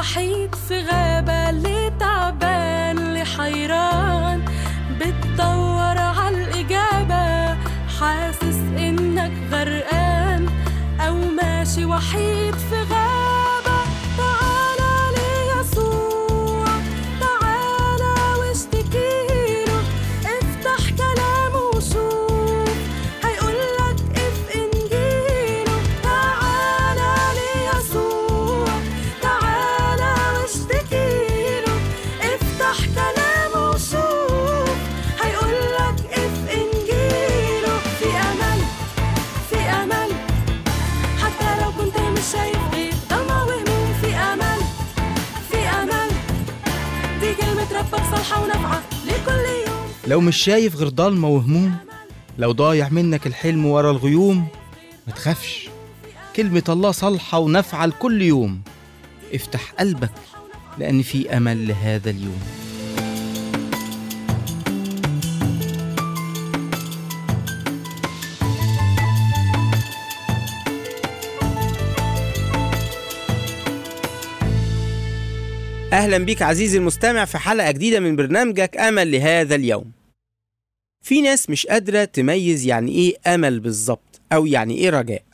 وحيد في غابة اللي تعبان اللي حيران بتدور عالإجابة حاسس إنك غرقان أو ماشي وحيد في غابة تعالى ليسوع تعالى واشتكيله افتح كلامه وشوف هيقولك اف انجيله تعالى ليسوع تعالى واشتكيله افتح كلامه وشوف هيقولك اف انجيله في امل في امل حتى لو كنت مش شايف غير ضلمة وهموم في امل في امل دي كلمة ربك صالحة ونافعة لكل يوم لو مش شايف غير ضلمة وهموم لو ضايع منك الحلم ورا الغيوم ما تخافش كلمة الله صالحة ونافعة لكل يوم افتح قلبك لأن في أمل لهذا اليوم أهلا بيك عزيزي المستمع في حلقة جديدة من برنامجك أمل لهذا اليوم في ناس مش قادرة تميز يعني إيه أمل بالظبط أو يعني إيه رجاء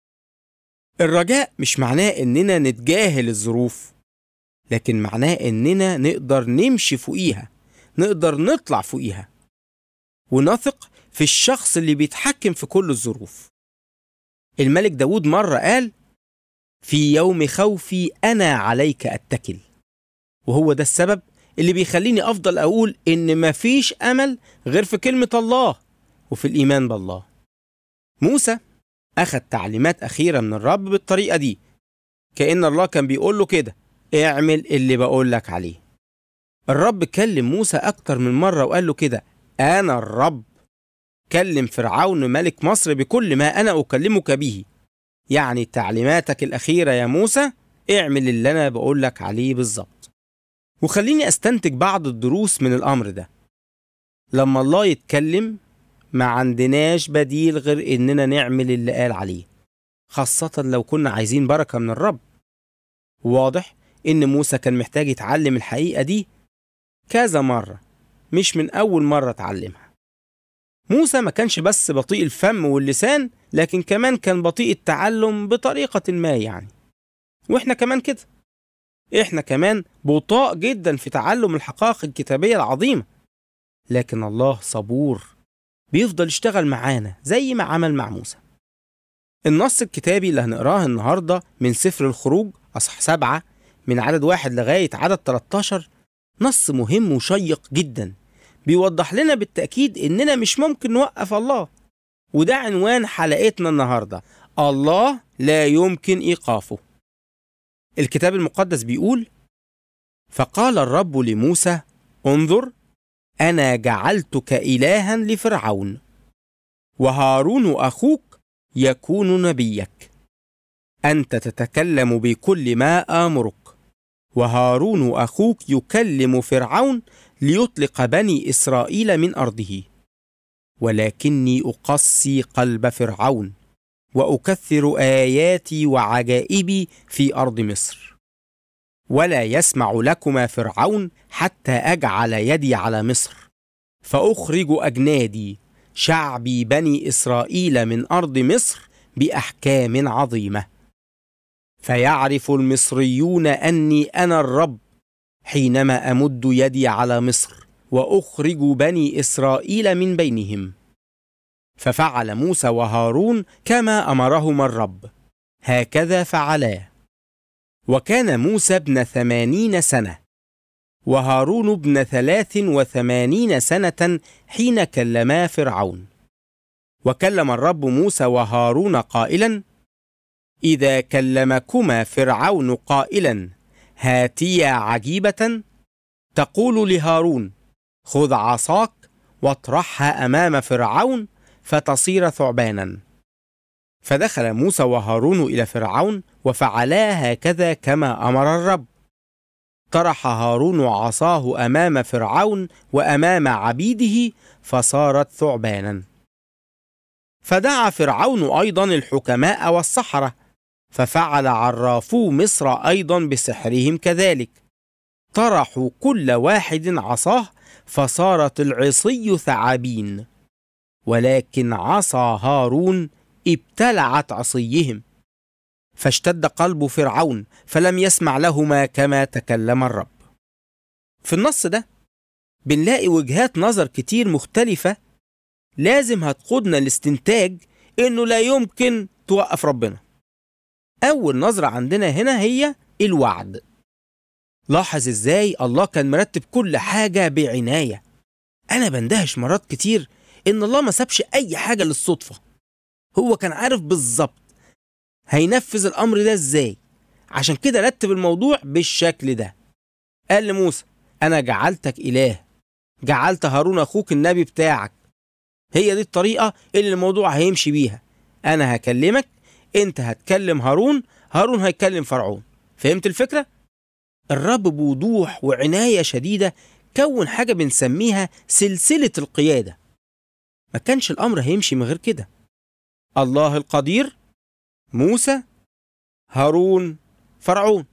الرجاء مش معناه إننا نتجاهل الظروف لكن معناه إننا نقدر نمشي فوقيها نقدر نطلع فوقيها ونثق في الشخص اللي بيتحكم في كل الظروف الملك داود مرة قال في يوم خوفي أنا عليك أتكل وهو ده السبب اللي بيخليني أفضل أقول إن مفيش أمل غير في كلمة الله وفي الإيمان بالله موسى أخذ تعليمات أخيرة من الرب بالطريقة دي كأن الله كان بيقول له كده اعمل اللي بقول لك عليه الرب كلم موسى أكتر من مرة وقال له كده أنا الرب كلم فرعون ملك مصر بكل ما أنا أكلمك به يعني تعليماتك الأخيرة يا موسى اعمل اللي أنا بقول لك عليه بالظبط وخليني أستنتج بعض الدروس من الأمر ده لما الله يتكلم ما عندناش بديل غير إننا نعمل اللي قال عليه خاصة لو كنا عايزين بركة من الرب واضح إن موسى كان محتاج يتعلم الحقيقة دي كذا مرة مش من أول مرة اتعلمها موسى ما كانش بس بطيء الفم واللسان لكن كمان كان بطيء التعلم بطريقة ما يعني وإحنا كمان كده إحنا كمان بطاء جدا في تعلم الحقائق الكتابية العظيمة لكن الله صبور بيفضل يشتغل معانا زي ما عمل مع موسى النص الكتابي اللي هنقراه النهاردة من سفر الخروج أصح سبعة من عدد واحد لغاية عدد 13 نص مهم وشيق جدا بيوضح لنا بالتأكيد إننا مش ممكن نوقف الله وده عنوان حلقتنا النهاردة الله لا يمكن إيقافه الكتاب المقدس بيقول فقال الرب لموسى انظر أنا جعلتك إلها لفرعون وهارون أخوك يكون نبيك أنت تتكلم بكل ما آمرك وهارون أخوك يكلم فرعون ليطلق بني إسرائيل من أرضه ولكني أقصي قلب فرعون وأكثر آياتي وعجائبي في أرض مصر ولا يسمع لكما فرعون حتى أجعل يدي على مصر فأخرج أجنادي شعبي بني إسرائيل من أرض مصر بأحكام عظيمة فيعرف المصريون أني أنا الرب حينما أمد يدي على مصر وأخرج بني إسرائيل من بينهم ففعل موسى وهارون كما أمرهما الرب هكذا فعلا وكان موسى ابن ثمانين سنة وهارون ابن ثلاث وثمانين سنة حين كلما فرعون وكلم الرب موسى وهارون قائلا إذا كلمكما فرعون قائلا هاتيا عجيبة تقول لهارون خذ عصاك واطرحها أمام فرعون فتصير ثعبانا فدخل موسى وهارون إلى فرعون وفعلا هكذا كما أمر الرب طرح هارون عصاه أمام فرعون وأمام عبيده فصارت ثعبانا فدعا فرعون أيضا الحكماء والسحرة ففعل عرافو مصر أيضا بسحرهم كذلك طرحوا كل واحد عصاه فصارت العصي ثعابين ولكن عصا هارون ابتلعت عصيهم فاشتد قلب فرعون فلم يسمع لهما كما تكلم الرب في النص ده بنلاقي وجهات نظر كتير مختلفة لازم هتقودنا لاستنتاج انه لا يمكن توقف ربنا اول نظرة عندنا هنا هي الوعد لاحظ ازاي الله كان مرتب كل حاجة بعناية انا بندهش مرات كتير ان الله ما سابش اي حاجة للصدفة هو كان عارف بالظبط هينفذ الامر ده ازاي عشان كده رتب الموضوع بالشكل ده قال لموسى انا جعلتك اله جعلت هارون اخوك النبي بتاعك هي دي الطريقة اللي الموضوع هيمشي بيها انا هكلمك انت هتكلم هارون هارون هيكلم فرعون فهمت الفكرة؟ الرب بوضوح وعناية شديدة كون حاجة بنسميها سلسلة القيادة ما كانش الأمر هيمشي من غير كده الله القدير موسى هارون فرعون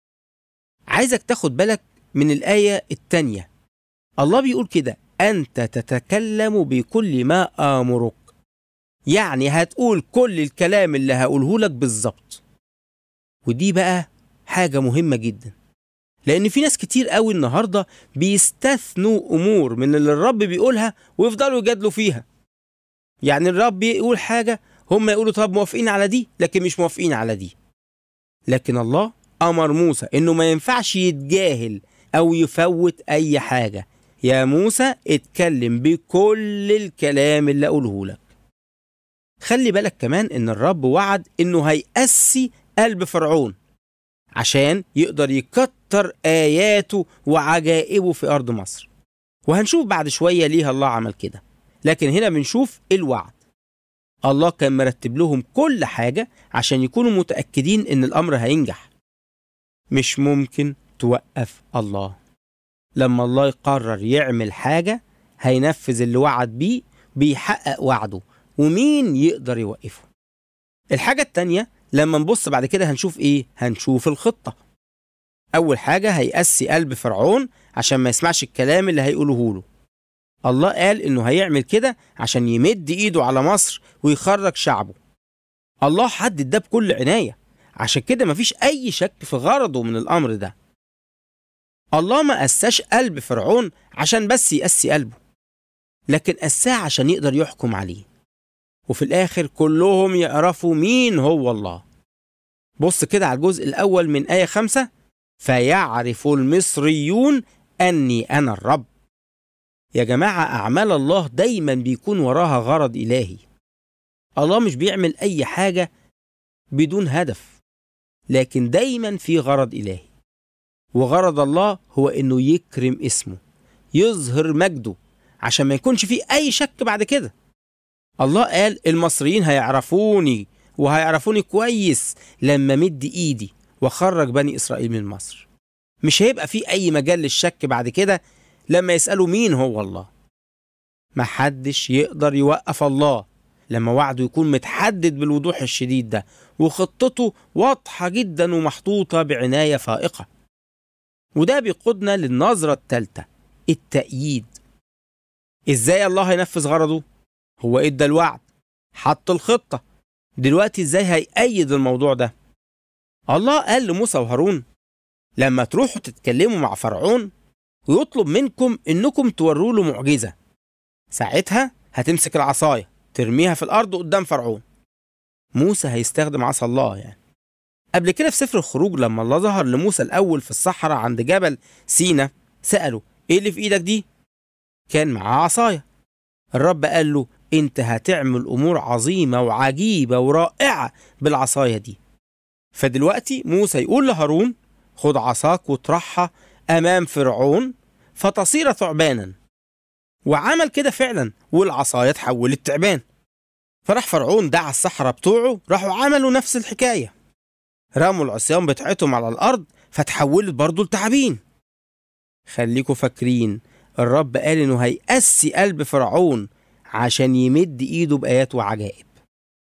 عايزك تاخد بالك من الآية التانية الله بيقول كده أنت تتكلم بكل ما آمرك يعني هتقول كل الكلام اللي هقوله لك بالظبط ودي بقى حاجة مهمة جدا لأن في ناس كتير قوي النهاردة بيستثنوا أمور من اللي الرب بيقولها ويفضلوا يجادلوا فيها يعني الرب يقول حاجة هم يقولوا طب موافقين على دي لكن مش موافقين على دي لكن الله أمر موسى إنه ما ينفعش يتجاهل أو يفوت أي حاجة يا موسى اتكلم بكل الكلام اللي أقوله لك خلي بالك كمان إن الرب وعد إنه هيقسي قلب فرعون عشان يقدر يكتر آياته وعجائبه في أرض مصر وهنشوف بعد شوية ليه الله عمل كده لكن هنا بنشوف الوعد الله كان مرتب لهم كل حاجة عشان يكونوا متأكدين إن الأمر هينجح مش ممكن توقف الله لما الله يقرر يعمل حاجة هينفذ اللي وعد بيه بيحقق وعده ومين يقدر يوقفه الحاجة التانية لما نبص بعد كده هنشوف ايه هنشوف الخطة أول حاجة هيقسي قلب فرعون عشان ما يسمعش الكلام اللي هيقوله له الله قال إنه هيعمل كده عشان يمد إيده على مصر ويخرج شعبه الله حدد ده بكل عناية عشان كده مفيش أي شك في غرضه من الأمر ده الله ما قساش قلب فرعون عشان بس يقسي قلبه لكن قساه عشان يقدر يحكم عليه وفي الآخر كلهم يعرفوا مين هو الله بص كده على الجزء الأول من آية خمسة فيعرف المصريون أني أنا الرب يا جماعة أعمال الله دايما بيكون وراها غرض إلهي الله مش بيعمل أي حاجة بدون هدف لكن دايما في غرض إلهي وغرض الله هو إنه يكرم اسمه يظهر مجده عشان ما يكونش فيه أي شك بعد كده الله قال المصريين هيعرفوني وهيعرفوني كويس لما مد ايدي واخرج بني اسرائيل من مصر مش هيبقى في اي مجال للشك بعد كده لما يسالوا مين هو الله محدش يقدر يوقف الله لما وعده يكون متحدد بالوضوح الشديد ده وخطته واضحه جدا ومحطوطه بعنايه فائقه وده بيقودنا للنظره الثالثه التأييد ازاي الله هينفذ غرضه هو ادى الوعد حط الخطة دلوقتي ازاي هيأيد الموضوع ده الله قال لموسى وهارون لما تروحوا تتكلموا مع فرعون ويطلب منكم انكم توروا له معجزة ساعتها هتمسك العصاية ترميها في الأرض قدام فرعون موسى هيستخدم عصا الله يعني قبل كده في سفر الخروج لما الله ظهر لموسى الأول في الصحراء عند جبل سينا سأله إيه اللي في إيدك دي؟ كان معاه عصاية الرب قال له انت هتعمل امور عظيمه وعجيبه ورائعه بالعصايه دي فدلوقتي موسى يقول لهارون خد عصاك واطرحها امام فرعون فتصير ثعبانا وعمل كده فعلا والعصايه اتحولت تعبان فراح فرعون دعا السحرة بتوعه راحوا عملوا نفس الحكاية رموا العصيان بتاعتهم على الأرض فتحولت برضه لتعابين خليكوا فاكرين الرب قال إنه هيقسي قلب فرعون عشان يمد إيده بآيات وعجائب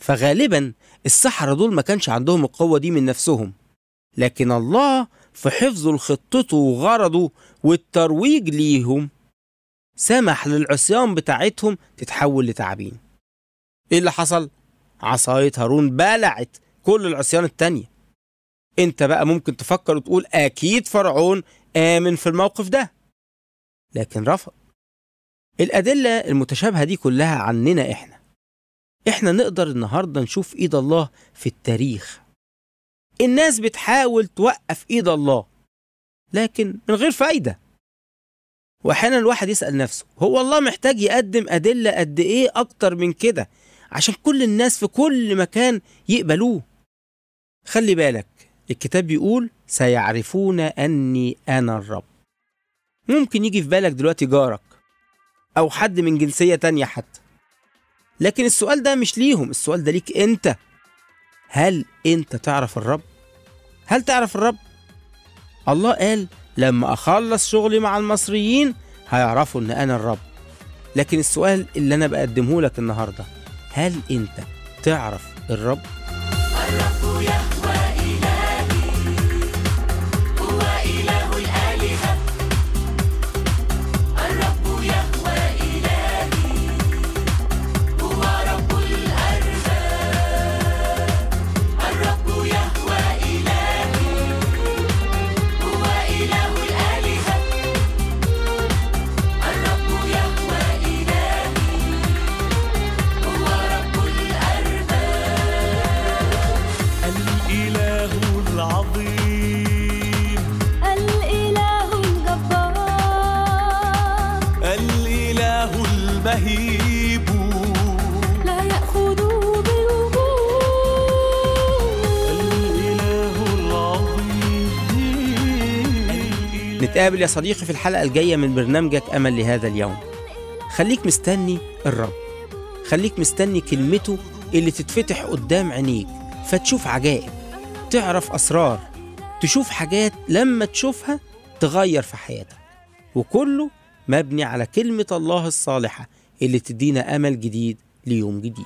فغالبا السحرة دول ما كانش عندهم القوة دي من نفسهم لكن الله في حفظه لخطته وغرضه والترويج ليهم سمح للعصيان بتاعتهم تتحول لتعابين ايه اللي حصل؟ عصاية هارون بلعت كل العصيان التانية انت بقى ممكن تفكر وتقول اكيد فرعون آمن في الموقف ده لكن رفض الأدلة المتشابهة دي كلها عننا إحنا إحنا نقدر النهاردة نشوف إيد الله في التاريخ الناس بتحاول توقف إيد الله لكن من غير فايدة وأحيانا الواحد يسأل نفسه هو الله محتاج يقدم أدلة قد إيه أكتر من كده عشان كل الناس في كل مكان يقبلوه خلي بالك الكتاب بيقول سيعرفون أني أنا الرب ممكن يجي في بالك دلوقتي جارك أو حد من جنسية تانية حتى لكن السؤال ده مش ليهم السؤال ده ليك أنت هل أنت تعرف الرب؟ هل تعرف الرب؟ الله قال لما أخلص شغلي مع المصريين هيعرفوا إن أنا الرب لكن السؤال اللي أنا بقدمه لك النهاردة هل أنت تعرف الرب؟ الرب يهوى إلهي هو إله الآلهة الرب يهوى إلهي هو رب الأرباب الرب يهوى إلهي هو إله الآلهة الرب يهوى إلهي هو رب الأرباب الإله العظيم الإله الجبار الإله المهيب لا يأخذ بالوجود الإله العظيم نتقابل يا صديقي في الحلقة الجاية من برنامجك أمل لهذا اليوم خليك مستني الرب خليك مستني كلمته اللي تتفتح قدام عينيك فتشوف عجائب تعرف أسرار تشوف حاجات لما تشوفها تغير في حياتك وكله مبني على كلمة الله الصالحة اللي تدينا أمل جديد ليوم جديد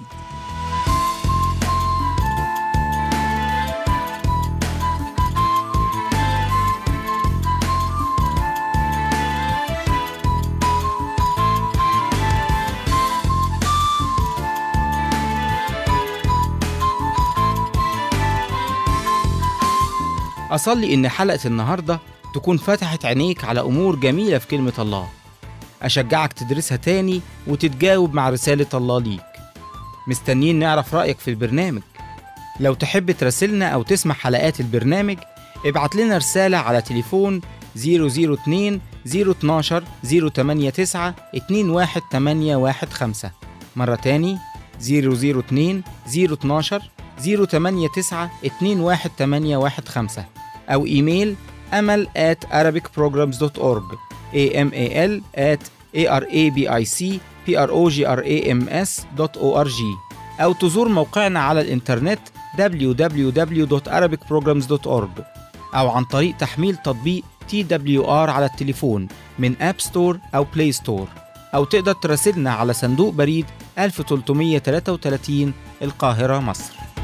أصلي إن حلقة النهاردة تكون فتحت عينيك على أمور جميلة في كلمة الله أشجعك تدرسها تاني وتتجاوب مع رسالة الله ليك مستنيين نعرف رأيك في البرنامج لو تحب تراسلنا أو تسمع حلقات البرنامج ابعت لنا رسالة على تليفون 002 012 089 21815 مرة تاني 002 012 089 21815 أو إيميل أمل at arabicprograms.org amal at arabicprograms.org أو تزور موقعنا على الإنترنت www.arabicprograms.org أو عن طريق تحميل تطبيق TWR على التليفون من أب ستور أو بلاي ستور أو تقدر تراسلنا على صندوق بريد 1333 القاهرة مصر